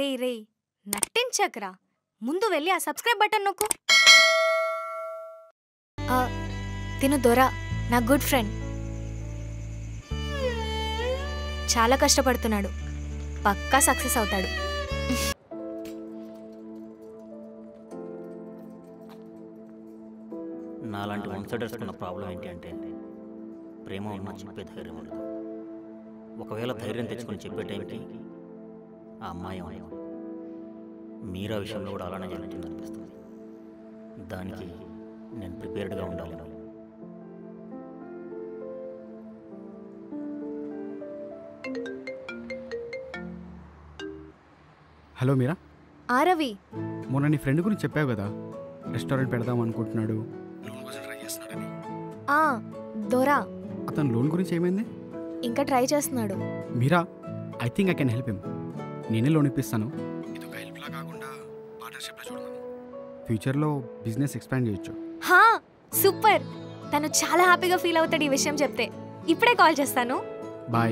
రేయ్ రేయ్ నట్టించకరా ముందు వెళ్ళి ఆ సబ్స్క్రైబ్ బటన్ నొక్కు ఆ, తిను దొర నా గుడ్ ఫ్రెండ్ చాలా కష్టపడుతున్నాడు పక్కా సక్సెస్ అవుతాడు నాలాంటి వన్ సైడర్స్ ఉన్న ప్రాబ్లం ఏంటి అంటే ప్రేమ ఉన్నా చెప్పే ధైర్యం ఉండదు ఒకవేళ ధైర్యం తెచ్చుకొని చెప్పే టైంకి ఆ అమ్మాయి అమ్మాయి మీరా విషయంలో కూడా అలానే జరుగుతుంది అనిపిస్తుంది దానికి నేను ప్రిపేర్డ్గా ఉండాలి హలో మీరా ఆ రవి మొన్న నీ ఫ్రెండ్ గురించి చెప్పావు కదా రెస్టారెంట్ పెడదాం అనుకుంటున్నాడు ఆ దొరా అతను లోన్ గురించి ఏమైంది ఇంకా ట్రై చేస్తున్నాడు Meera I think I can help him నేనే లోన్ ఇప్పిస్తాను ఇది ఒక హెల్ప్లా కాకుండా పార్ట్నర్షిప్లో చూడమని ఫ్యూచర్లో బిజినెస్ ఎక్స్పాండ్ చేయొచ్చు హా సూపర్ తను చాలా హ్యాపీగా ఫీల్ అవుతాడు ఈ విషయం చెప్తే ఇప్పుడే కాల్ చేస్తాను బాయ్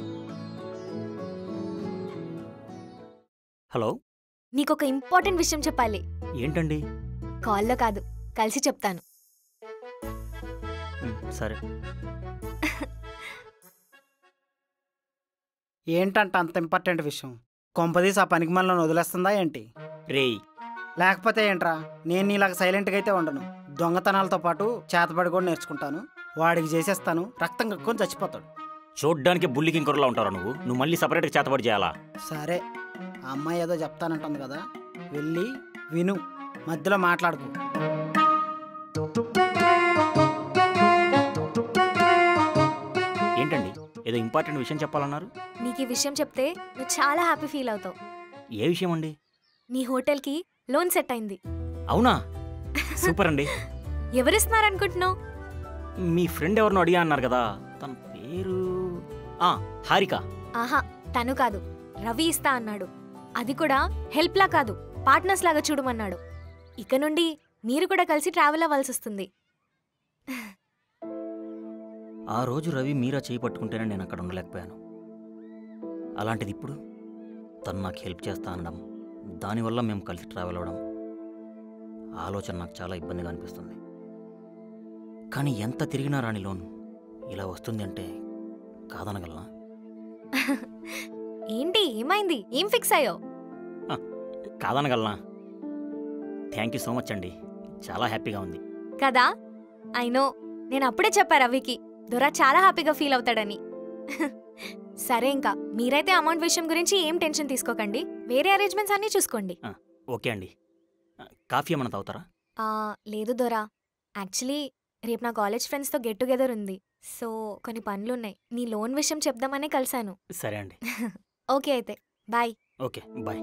హలో నీకు ఒక ఇంపార్టెంట్ విషయం చెప్పాలి ఏంటండి కాల్లో కాదు కలిసి చెప్తాను ఉమ్, సరే ఏంటంట అంత ఇంపార్టెంట్ విషయం కొంపదీసి ఆ పనికి మనల్ని వదిలేస్తుందా ఏంటి రేయ్ లేకపోతే ఏంట్రా నేను నీలాగా సైలెంట్గా అయితే ఉండను దొంగతనాలతో పాటు చేతబడి కూడా నేర్చుకుంటాను వాడికి చేసేస్తాను రక్తం కక్కుని చచ్చిపోతాడు చూడ్డానికి బుల్లికి ఇంకొరలా ఉంటారా నువ్వు నువ్వు మళ్ళీ సపరేట్గా చేతబడి చేయాలా సరే ఆ అమ్మాయి ఏదో చెప్తానంటుంది కదా వెళ్ళి విను మధ్యలో మాట్లాడుకో ఏంటండి ఏదో ఇంపార్టెంట్ విషయం చెప్పాలన్నారు నీకు ఈ విషయం చెప్తే నువ్వు చాలా హ్యాపీ ఫీల్ అవుతావు ఏ విషయం అండి నీ హోటల్కి లోన్ సెట్ అయింది అవునా సూపర్ అండి ఎవరిస్తున్నారనుకుంటున్నావు మీ ఫ్రెండ్ ఎవరినో అడిగా అన్నారు కదా తన పేరు ఆ హారిక ఆహా తను కాదు రవి ఇస్తా అన్నాడు అది కూడా హెల్ప్లా కాదు పార్ట్నర్స్ లాగా చూడమన్నాడు ఇక నుండి మీరు కూడా కలిసి ట్రావెల్ అవ్వాల్సి వస్తుంది ఆ రోజు రవి మీరా చేయి పట్టుకుంటేనే నేను అక్కడ ఉండలేకపోయాను అలాంటిది ఇప్పుడు తను నాకు హెల్ప్ చేస్తా అనడం దానివల్ల మేము కలిసి ట్రావెల్ అవ్వడం ఆలోచన నాకు చాలా ఇబ్బందిగా అనిపిస్తుంది కానీ ఎంత తిరిగినా రాని లోన్ ఇలా వస్తుంది అంటే కాదనగలనా ఏంటి ఏమైంది ఏం ఫిక్స్ అయ్యో కాదనగలనా థ్యాంక్ యూ సో మచ్ అండి చాలా హ్యాపీగా ఉంది కదా అయినో నేను అప్పుడే చెప్పా రవికి దొర చాలా హ్యాపీగా ఫీల్ అవుతాడని సరే ఇంకా మీరైతే అమౌంట్ విషయం గురించి ఏం టెన్షన్ తీసుకోకండి వేరే అరేంజ్మెంట్స్ అన్నీ చూసుకోండి ఓకే అండి ఆ, కాఫీ ఏమైనా తాగుతారా ఆ, లేదు దొరా యాక్చువల్లీ రేపు నా కాలేజ్ ఫ్రెండ్స్తో గెట్ టుగెదర్ ఉంది సో కొన్ని పనులున్నాయి నీ లోన్ విషయం చెప్దామనే కలిశాను సరే అండి ఓకే అయితే bye okay bye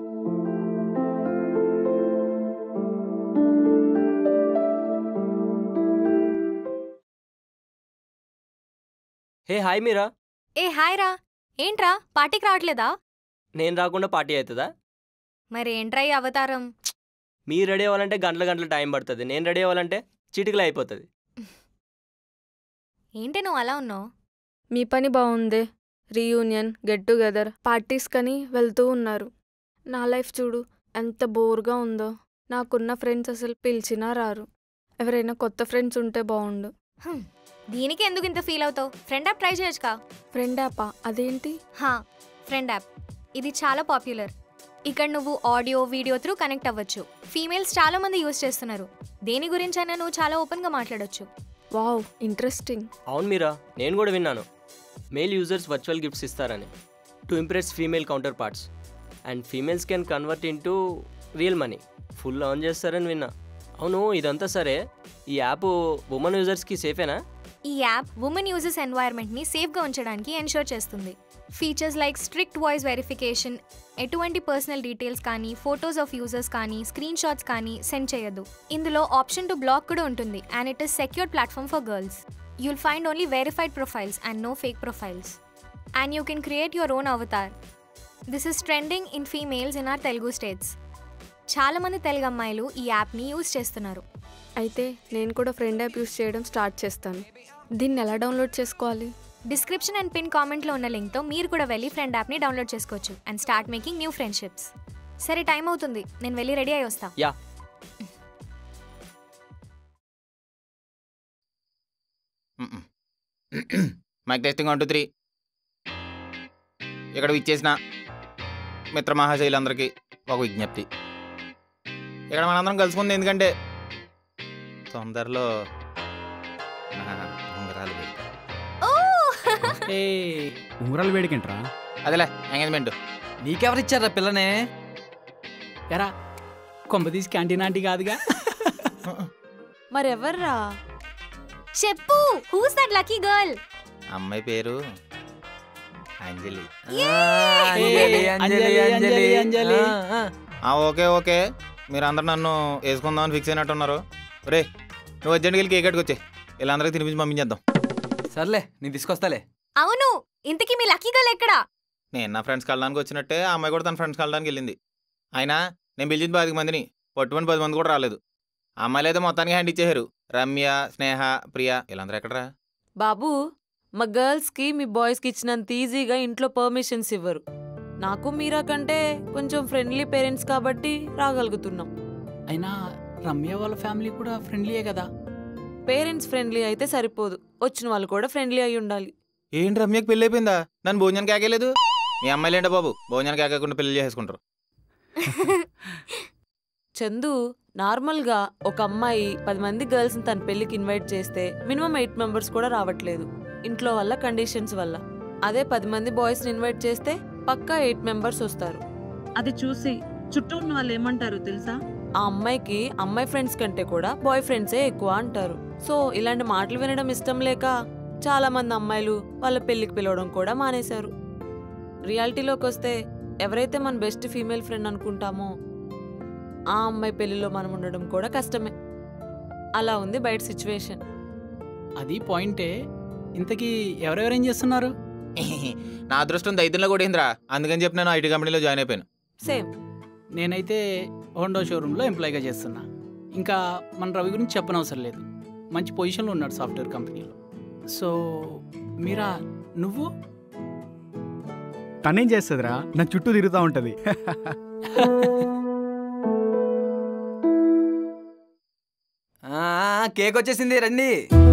hey hi Meera ఏ హాయ్ రా ఏంట్రా పార్టీకి రావట్లేదా నేను రాకుండా పార్టీ అవుతుందా మరి ఏంట్రా ఈ అవతారం మీరు రెడీ అవ్వాలంటే గంటల గంటల టైం పడుతుంది నేను రెడీ అవ్వాలంటే చిటికలు అయిపోతుంది ఏంటి నువ్వు అలా ఉన్నావు మీ పని బాగుంది రీయూనియన్ గెట్ టుగెదర్ పార్టీస్ కని వెళ్తూ ఉన్నారు నా లైఫ్ చూడు ఎంత బోర్గా ఉందో నాకున్న ఫ్రెండ్స్ అసలు పిలిచినా రారు ఎవరైనా కొత్త ఫ్రెండ్స్ ఉంటే బాగుండు హ్మ్, దీనికి ఎందుకు ఇంత ఫీల్ అవుతావు ఫ్రెండ్ యాప్ ట్రై చేయొచ్చుకా ఫ్రెండ్ యాపా అదేంటి హా ఫ్రెండ్ యాప్ ఇది చాలా పాపులర్ ఇక్కడ నువ్వు ఆడియో వీడియో త్రూ కనెక్ట్ అవ్వచ్చు ఫీమేల్స్ చాలా మంది యూస్ చేస్తున్నారు దేని గురించైనా నువ్వు చాలా ఓపెన్గా మాట్లాడొచ్చు వావ్ ఇంట్రెస్టింగ్ అవును మీరా నేను కూడా విన్నాను మేల్ యూజర్స్ వర్చువల్ గిఫ్ట్స్ ఇస్తారని to impress female counterparts and females can convert into real money full on చేస్తారని విన్నా అవును ఇదంతా సరే ఈ యాప్ ఉమెన్ యూజర్స్కి సేఫేనా ఈ యాప్ ఉమెన్ యూజర్స్ ఎన్వైర్న్మెంట్ని సేఫ్గా ఉంచడానికి ఎన్షూర్ చేస్తుంది features like strict voice verification ఎటువంటి పర్సనల్ డీటెయిల్స్ కానీ ఫొటోస్ ఆఫ్ యూజర్స్ కానీ స్క్రీన్ షాట్స్ కానీ సెండ్ చేయొద్దు ఇందులో ఆప్షన్ టు బ్లాక్ కూడా ఉంటుంది and it is secure platform for girls you'll find only verified profiles and no fake profiles and you can create your own avatar this is trending in females in our Telugu states చాలామంది తెలుగు అమ్మాయిలు ఈ యాప్ని use చేస్తున్నారు అయితే నేను కూడా friend app use చేయడం start చేస్తాను దీన్ని ఎలా డౌన్లోడ్ చేసుకోవాలి డిస్క్రిప్షన్ అండ్ పిన్ కామెంట్లో ఉన్న లింక్తో మీరు కూడా వెళ్ళి ఫ్రెండ్ యాప్ని డౌన్లోడ్ చేసుకోవచ్చు and start making new friendships సరే టైం అవుతుంది నేను వెళ్ళి రెడీ అయి వస్తా yeah mic testing one two three ఇక్కడ ఇచ్చేసిన మిత్ర మహాశైలందరికీ ఒక విజ్ఞప్తి ఇక్కడ మనందరం కలుసుకుంది ఎందుకంటే తొందరలో నా ఉంగరాలు పెడతా. ఏ ఉంగరాలు వేడికేంట్రా అదేలే ఎంగేజ్మెంట్ నీకెవరిచ్చారా పిల్లనే ఎరా కొంపదీసి క్యాంటీన్ ఆంటీ కాదుగా మరెవర్రా చెప్పు హూస్ దట్ లక్కీ గర్ల్ అమ్మాయి పేరు అంజలి అంజలి, అంజలి, అంజలి, అంజలి. ఆ, ఓకే ఓకే మీరు అందరు నన్ను వేసుకుందామని ఫిక్స్ అయినట్టున్నారు రే నువ్వు అర్జెంట్కి వెళ్ళి కేక్ కట్టుకొచ్చే వీళ్ళందరికీ తినిపించి పంపించేద్దాం సర్లే నేను తీసుకొస్తాలే అవును ఇంతకీ మీ లక్కీ గర్ల్ ఎక్కడా నేను నా ఫ్రెండ్స్ కలడానికి వచ్చినట్టే ఆ అమ్మాయి కూడా తన ఫ్రెండ్స్ కలడానికి వెళ్ళింది అయినా నేను పిలిచింది పది మందిని పట్టుమని పది మంది కూడా రాలేదు ఆ అమ్మాయిలు అయితే మొత్తానికి హ్యాండ్ ఇచ్చేశారు రమ్య స్నేహ ప్రియ వీళ్ళందరూ ఎక్కడరా బాబు మా గర్ల్స్కి మీ బాయ్స్కి ఇచ్చినంత ఈజీగా ఇంట్లో పర్మిషన్స్ ఇవ్వరు నాకు మీరా కంటే కొంచెం ఫ్రెండ్లీ పేరెంట్స్ కాబట్టి రాగలుగుతున్నాం అయినా రమ్య వాళ్ళ ఫ్యామిలీ కూడా ఫ్రెండ్లీయే కదా పేరెంట్స్ ఫ్రెండ్లీ అయితే సరిపోదు వచ్చిన వాళ్ళు కూడా ఫ్రెండ్లీ అయి ఉండాలి ఏంటి రమ్యకి పెళ్ళి అయిపోయిందా నన్ను భోజనం కేకేలేదు మీ అమ్మాయిలు ఏంటో బాబు భోజనం కేకకుండా పెళ్లి చేసుకుంటారు చందు నార్మల్గా ఒక అమ్మాయి పది మంది గర్ల్స్ని తన పెళ్ళికి ఇన్వైట్ చేస్తే మినిమం ఎయిట్ మెంబర్స్ కూడా రావట్లేదు ఇంట్లో వల్ల కండిషన్స్ వల్ల అదే పది మంది బాయ్స్ని ఇన్వైట్ చేస్తే పక్కా ఎయిట్ మెంబర్స్ వస్తారు అది చూసి చుట్టూ ఉన్న వాళ్ళు ఏమంటారు తెలుసా ఆ అమ్మాయికి అమ్మాయి ఫ్రెండ్స్ కంటే కూడా బాయ్ ఫ్రెండ్సే ఎక్కువ అంటారు సో ఇలాంటి మాటలు వినడం ఇష్టం లేక చాలా మంది అమ్మాయిలు వాళ్ళ పెళ్ళికి పిలవడం కూడా మానేశారు రియాలిటీలోకి వస్తే ఎవరైతే మన బెస్ట్ ఫీమేల్ ఫ్రెండ్ అనుకుంటామో ఆ అమ్మాయి పెళ్లిలో మనం ఉండడం కూడా కష్టమే అలా ఉంది బయట సిచ్యువేషన్ అది పాయింటే ఇంతకీ ఎవరెవరేం చేస్తున్నారు నా అదృష్టం దైత్యంలో కూడా ఏంద్రా అందుకని చెప్పి నేను ఐటీ కంపెనీలో జాయిన్ అయిపోయాను సేమ్ నేనైతే హోండా షోరూంలో ఎంప్లాయీగా చేస్తున్నా ఇంకా మన రవి గురించి చెప్పనవసరం లేదు మంచి పొజిషన్లో ఉన్నాడు సాఫ్ట్వేర్ కంపెనీలో సో మీరా నువ్వు తనేం చేస్తుందిరా నా చుట్టూ తిరుగుతూ ఉంటుంది కేక్ వచ్చేసింది రండి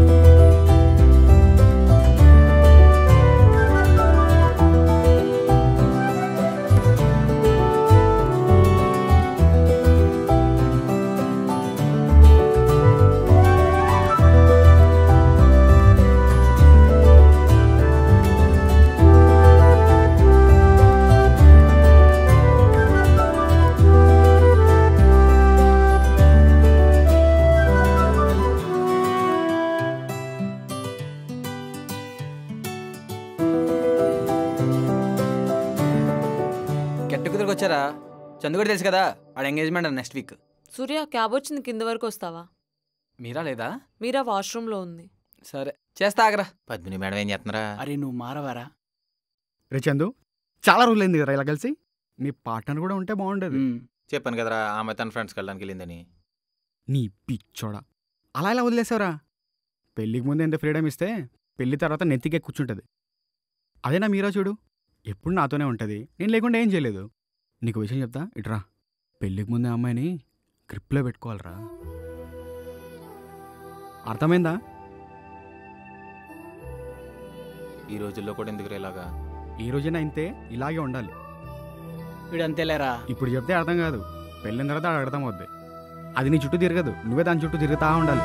గెట్ టుగెదర్కి వచ్చారా చందు కూడా తెలుసు కదా వాడు engagement next week Surya cab వచ్చింది కింద వరకు వస్తావా మీరా లేదా మీరా వాష్రూమ్లో ఉంది సరే చేస్తా ఆగరా పద్మిని మేడం ఏం చేస్తున్నారా అరే నువ్వు మారవారా రే చందు చాలా రోజులైంది కదా ఇలా కలిసి నీ పార్ట్నర్ కూడా ఉంటే బాగుండేది మ్మ్. చెప్పాను కదరా ఆమె తన ఫ్రెండ్స్ కలడానికి వెళ్ళిందని నీ పిచ్చోడా అలా ఇలా వదిలేసావురా పెళ్ళికి ముందు ఎంత ఫ్రీడమ్ ఇస్తే పెళ్లి తర్వాత నెత్తికే కూర్చుంటుంది అదేనా మీరా చూడు ఎప్పుడు నాతోనే ఉంటుంది నేను లేకుండా ఏం చేయలేదు నీకు విషయం చెప్తా ఇట్రా పెళ్ళికి ముందే అమ్మాయిని గ్రిప్లో పెట్టుకోవాలిరా అర్థమైందా ఈ రోజుల్లో కూడా ఎందుకు ఇలాగా ఈ రోజైనా ఇంతే ఇలాగే ఉండాలి వీడు అంతేలేరా ఇప్పుడు చెప్తే అర్థం కాదు పెళ్ళిన తర్వాత అది అర్థం అవుద్ది అది నీ చుట్టూ తిరగదు నువ్వే దాని చుట్టూ తిరుగుతా ఉండాలి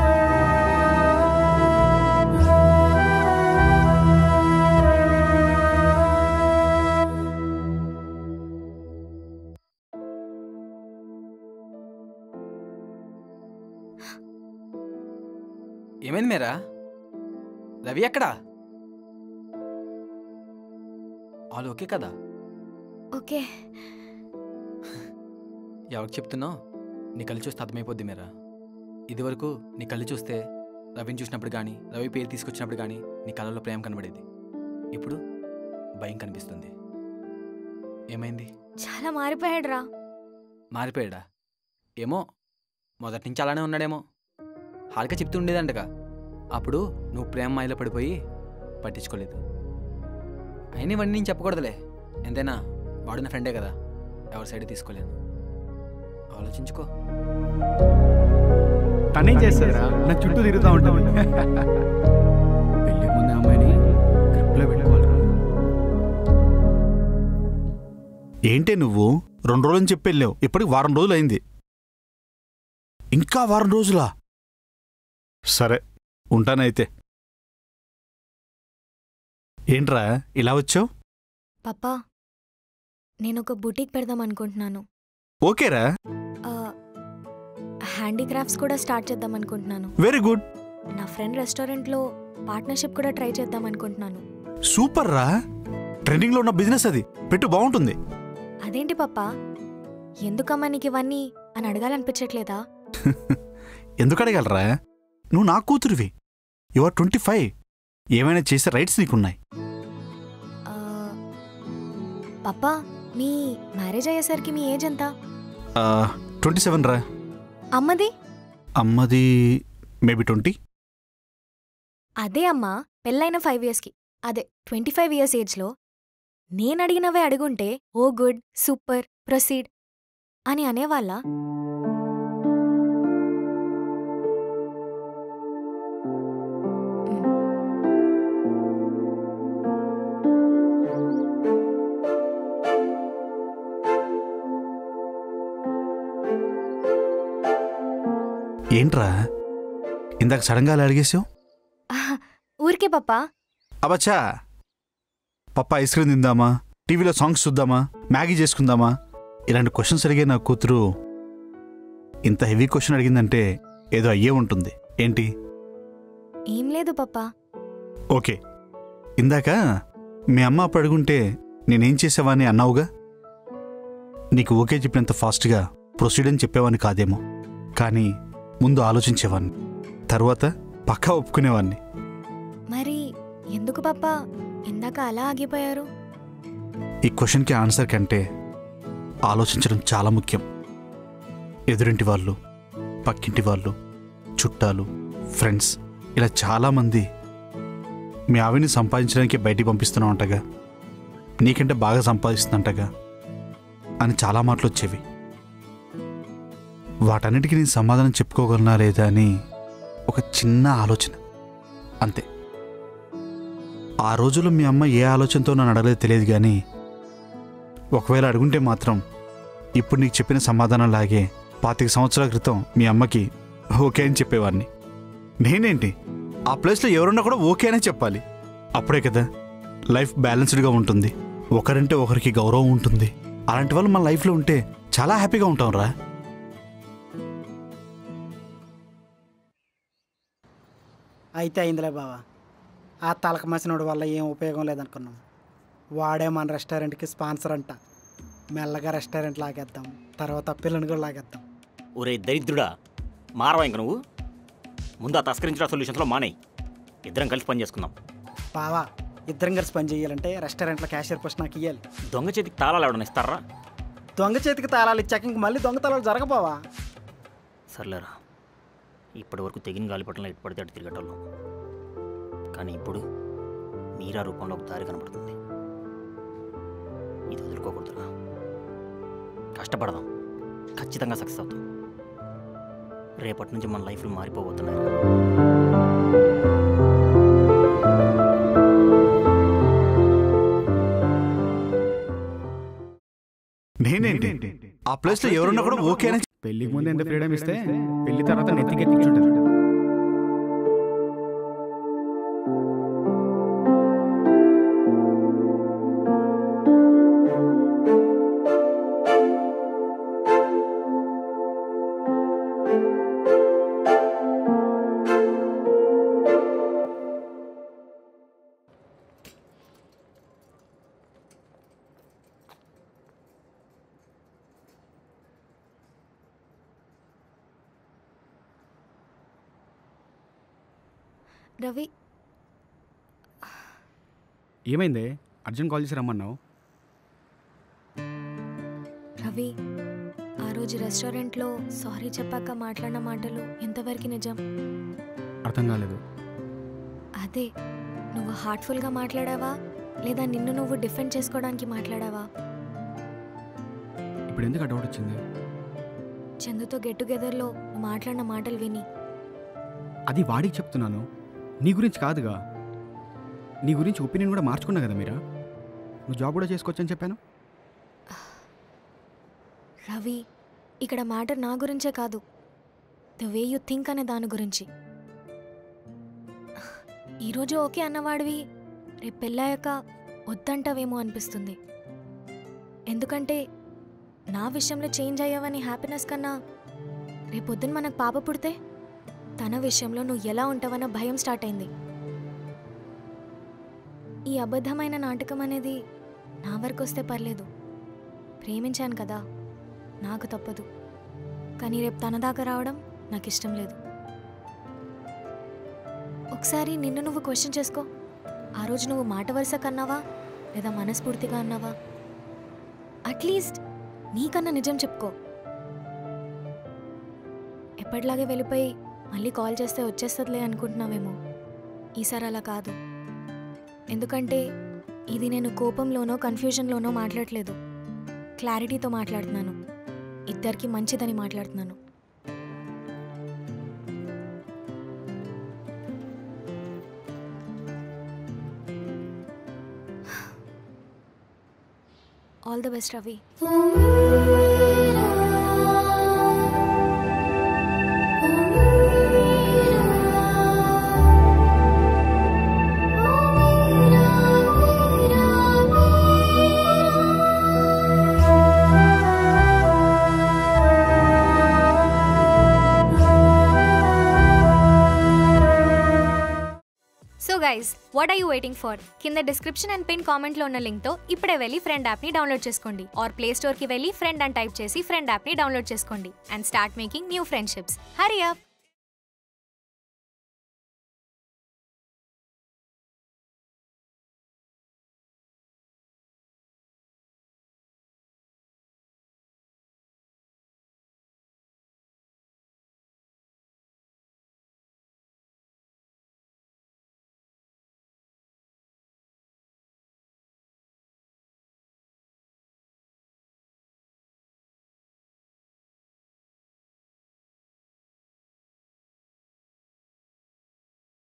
ఏమైంది మీరా రవి ఎక్కడా వాళ్ళు ఓకే కదా ఓకే ఎవరికి చెప్తున్నావు నీ కళ్ళు చూస్తే అర్థమైపోద్ది మీరా ఇదివరకు నీ కళ్ళు చూస్తే రవిని చూసినప్పుడు కానీ రవి పేరు తీసుకొచ్చినప్పుడు కానీ నీ కళ్ళలో ప్రేమ కనబడేది ఇప్పుడు భయం కనిపిస్తుంది ఏమైంది చాలా మారిపోయాడు రా మారిపోయాడా ఏమో మొదటి నుంచి అలానే ఉన్నాడేమో హాల్క చెప్తూ ఉండేదంటగా అప్పుడు నువ్వు ప్రేమ మాయలో పడిపోయి పట్టించుకోలేదు అయినా ఇవన్నీ నేను చెప్పకూడదులే ఎంతైనా వాడు నా ఫ్రెండే కదా ఎవరి సైడ్ తీసుకోలేను ఆలోచించుకో తనేం చేస్తుందిరా నా చుట్టూ తిరుగుతూ ఉంటుంది పెళ్ళికి ముందే అమ్మాయిని గ్రిప్లో పెట్టుకోవాలిరా ఏంటే నువ్వు రెండు రోజులని చెప్పి వెళ్ళావు ఇప్పటికి వారం రోజులు అయింది ఇంకా వారం రోజులా సరే ఉంటానైతే ఏంట్రా ఇలా వచ్చావు పప్పా నేను ఒక బుటీక్ పెడదాం అనుకుంటున్నాను ఓకేరా హ్యాండీక్రాఫ్ట్స్ కూడా స్టార్ట్ చేద్దాం అనుకుంటున్నాను వెరీ గుడ్ నా ఫ్రెండ్ రెస్టారెంట్లో పార్ట్నర్షిప్ కూడా ట్రై చేద్దాం అనుకుంటున్నాను సూపర్ రా ట్రెండింగ్లో ఉన్న బిజినెస్ అది పెట్టు బాగుంటుంది అదేంటి పప్పా ఎందుకమ్మా నీకు ఇవన్నీ అని అడగాలనిపించట్లేదా ఎందుకు అడగలరా నువ్వు నా కూతురువి యు ఆర్ ట్వంటీ ఫైవ్ ఏమైనా చేసే రైట్స్ నీకున్నాయి ఆ, పప్పా మీ మ్యారేజ్ అయ్యేసరికి మీ ఏజ్ ఎంత ట్వంటీ సెవెన్ రా అమ్మది అమ్మది మేబీ ట్వంటీ అదే అమ్మా పెళ్ళైన ఫైవ్ ఇయర్స్కి అదే ట్వంటీ ఫైవ్ ఇయర్స్ ఏజ్లో నేను అడిగినవే అడుగుంటే ఓ గుడ్ సూపర్ ప్రొసీడ్ అని అనేవాళ్ళ ఏంట్రా ఇందాక సడన్గా అలా అడిగేసావు ఊరికే పప్పా అబచ్చా పప్ప ఐస్ క్రీమ్ తిందామా టీవీలో సాంగ్స్ చూద్దామా మ్యాగీ చేసుకుందామా ఇలాంటి క్వశ్చన్స్ అడిగే నా కూతురు ఇంత హెవీ క్వశ్చన్ అడిగిందంటే ఏదో అయ్యే ఉంటుంది ఏంటి ఏం లేదు పప్పా ఓకే ఇందాక మీ అమ్మ అప్పుడు అడుగుంటే నేనేం చేసేవాని అన్నావుగా నీకు ఓకే చెప్పినంత ఫాస్ట్గా ప్రొసీడ్ అని చెప్పేవాని కాదేమో కానీ ముందు ఆలోచించేవాన్ని తర్వాత పక్కా ఒప్పుకునేవాన్ని మరి ఎందుకు పప్పా ఇందాక అలా ఆగిపోయారు ఈ క్వశ్చన్కి ఆన్సర్ కంటే ఆలోచించడం చాలా ముఖ్యం ఎదురింటి వాళ్ళు పక్కింటి వాళ్ళు చుట్టాలు ఫ్రెండ్స్ ఇలా చాలామంది మీ ఆవిని సంపాదించడానికి బయటికి పంపిస్తున్నావు అంటగా నీకంటే బాగా సంపాదిస్తుందంటగా అని చాలా మాటలు వచ్చేవి వాటన్నిటికీ నేను సమాధానం చెప్పుకోగలనా లేదా అని ఒక చిన్న ఆలోచన అంతే ఆ రోజుల్లో మీ అమ్మ ఏ ఆలోచనతో నన్ను అడగలేదు తెలియదు కానీ ఒకవేళ అడుగుంటే మాత్రం ఇప్పుడు నీకు చెప్పిన సమాధానం లాగే పాతిక సంవత్సరాల క్రితం మీ అమ్మకి ఓకే అని చెప్పేవాడిని నేనేంటి ఆ ప్లేస్లో ఎవరున్నా కూడా ఓకే అనే చెప్పాలి అప్పుడే కదా లైఫ్ బ్యాలెన్స్డ్గా ఉంటుంది ఒకరంటే ఒకరికి గౌరవం ఉంటుంది అలాంటి వాళ్ళు మన లైఫ్లో ఉంటే చాలా హ్యాపీగా ఉంటాం రా అయితే అయిందిలే బావా ఆ తలక మసినోడు వల్ల ఏం ఉపయోగం లేదనుకున్నాం వాడే మన రెస్టారెంట్కి స్పాన్సర్ అంట మెల్లగా రెస్టారెంట్ లాగేద్దాం తర్వాత పిల్లని కూడా లాగేద్దాం ఒరే దరిద్రుడా మారవా ఇంక నువ్వు ముందు ఆ తస్కరించిన సొల్యూషన్స్లో మానేయి ఇద్దరం కలిసి పని చేసుకుందాం బావా ఇద్దరం కలిసి పని చేయాలంటే రెస్టారెంట్లో క్యాషియర్ పోస్ట్ నాకు ఇవ్వాలి దొంగ చేతికి తాళాలు ఎవడన్నా ఇస్తారా దొంగ చేతికి తాళాలు ఇచ్చాక ఇంక మళ్ళీ దొంగతనాలు జరగపోవా సర్లేరా ఇప్పటి వరకు తెగిన గాలిపటంలో ఇటు పడితే అటు తిరిగేటోళ్ళం కానీ ఇప్పుడు మీరా రూపంలో ఒక దారి కనపడుతుంది ఇది వదులుకోకూడదురా కష్టపడదాం ఖచ్చితంగా సక్సెస్ అవుతాం రేపటి నుంచి మన లైఫ్లు మారిపోబోతున్నాయి నేనేంటి ఆ ప్లేస్లో ఎవరున్నా కూడా ఓకే అని పెళ్ళికి ముందు ఎంత ఫ్రీడమ్ ఇస్తే పెళ్లి తర్వాత నెత్తికి కూర్చుంటారు రవి ఏమైంది అర్జున్ కాల్ చేసి రమ్మన్నావు రవి ఆ రోజు రెస్టారెంట్లో సారీ చెప్పాక మాట్లాడిన మాటలు ఎంతవరకు నిజం అర్థం కాలేదు అదే నువ్వు హార్ట్ఫుల్గా మాట్లాడావా లేదా నిన్ను నువ్వు డిఫెండ్ చేసుకోవడానికి మాట్లాడావా ఇప్పుడు ఎందుకు ఆ డౌట్ వచ్చింది చందుతో గెట్ టుగెదర్లో నువ్వు మాట్లాడిన మాటలు విని అది వాడికి చెప్తున్నాను నీ గురించి కాదుగా నీ గురించి ఒపీనియన్ కూడా మార్చుకున్నా కదా మీరా నువ్వు జాబ్ కూడా చేసుకోవచ్చని చెప్పాను రవి ఇక్కడ మ్యాటర్ నా గురించే కాదు ద వే యూ థింక్ అనే దాని గురించి ఈరోజు ఓకే అన్నవాడివి రేపు పెళ్ళాక వద్దంటావేమో అనిపిస్తుంది ఎందుకంటే నా విషయంలో చేంజ్ అయ్యావని హ్యాపీనెస్ కన్నా రేపొద్దున మనకు పాప పుడితే తన విషయంలో నువ్వు ఎలా ఉంటావన్న భయం స్టార్ట్ అయింది ఈ అబద్ధమైన నాటకం అనేది నా వరకు వస్తే పర్లేదు ప్రేమించాను కదా నాకు తప్పదు కానీ రేపు తన దాకా రావడం నాకు ఇష్టం లేదు ఒకసారి నిన్ను నువ్వు క్వశ్చన్ చేసుకో ఆ రోజు నువ్వు మాట వరుస కన్నావా లేదా మనస్ఫూర్తిగా అన్నావా అట్లీస్ట్ నీకన్నా నిజం చెప్పుకో ఎప్పటిలాగే వెళ్ళిపోయి మళ్ళీ కాల్ చేస్తే వచ్చేస్తుందిలే అనుకుంటున్నావేమో ఈసారి అలా కాదు ఎందుకంటే ఇది నేను కోపంలోనో కన్ఫ్యూజన్లోనో మాట్లాడలేదు క్లారిటీతో మాట్లాడుతున్నాను ఇద్దరికి మంచిదని మాట్లాడుతున్నాను all the best Ravi so guys what are you waiting for కింద డిస్క్రిప్షన్ అండ్ పిన్ కామెంట్లో ఉన్న లింక్తో ఇప్పుడే వెళ్ళి ఫ్రెండ్ యాప్ని డౌన్లోడ్ చేసుకోండి ఆర్ ప్లే స్టోర్కి వెళ్ళి ఫ్రెండ్ అని టైప్ చేసి ఫ్రెండ్ యాప్ని డౌన్లోడ్ చేసుకోండి and start making new friendships hurry up